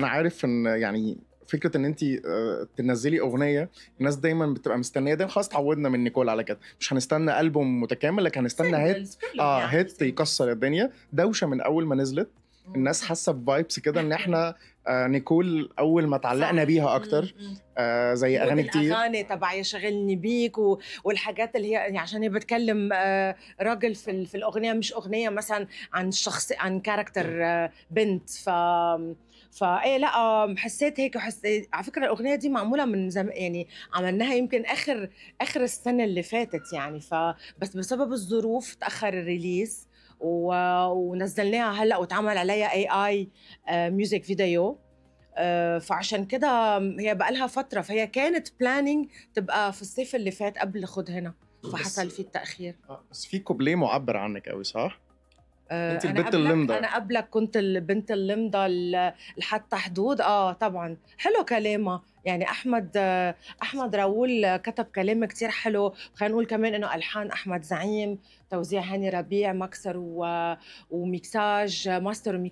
انا عارف ان يعني فكره ان انت تنزلي اغنيه الناس دايما بتبقى مستنيه ده خلاص اتعودنا من نيكول على كده مش هنستنى البوم متكامل لكن هنستنى هيت Singles كلهم اه يعني هيت singles. يكسر الدنيا دوشه من اول ما نزلت مم. الناس حاسه بفايبس كده ان احنا آه نيكول اول ما اتعلقنا صح. بيها اكتر مم. مم. آه زي اغاني كتير الاغاني تبع يشغلني بيك و... والحاجات اللي هي يعني عشان هي بتكلم آه، راجل في ال- في الاغنيه مش اغنيه مثلا عن شخص عن كاركتر آه، بنت ف فايه لا آه، حسيت هيك وحسيت على فكره الاغنيه دي معموله من زم... يعني عملناها يمكن اخر اخر السنه اللي فاتت يعني ف بس بسبب الظروف تاخر الريليز و... ونزلناها هلا واتعمل عليها اي اي ميوزك فيديو آه، فعشان كده هي بقى لها فتره فهي كانت بلاننج تبقى في الصيف اللي فات قبل خد هنا فحصل بس- فيه التاخير آه، بس في كوبليه معبر عنك قوي صح؟ آه، أنت أنا البنت قبلك- اللمضة. انا قبلك كنت البنت اللمضه ال- الحتى حدود اه طبعا حلو كلامها يعني احمد آه، احمد راؤول كتب كلام كتير حلو خلينا نقول كمان انه الحان احمد زعيم توزيع هاني ربيع مكسر و... وميكساج ماستر وميكساج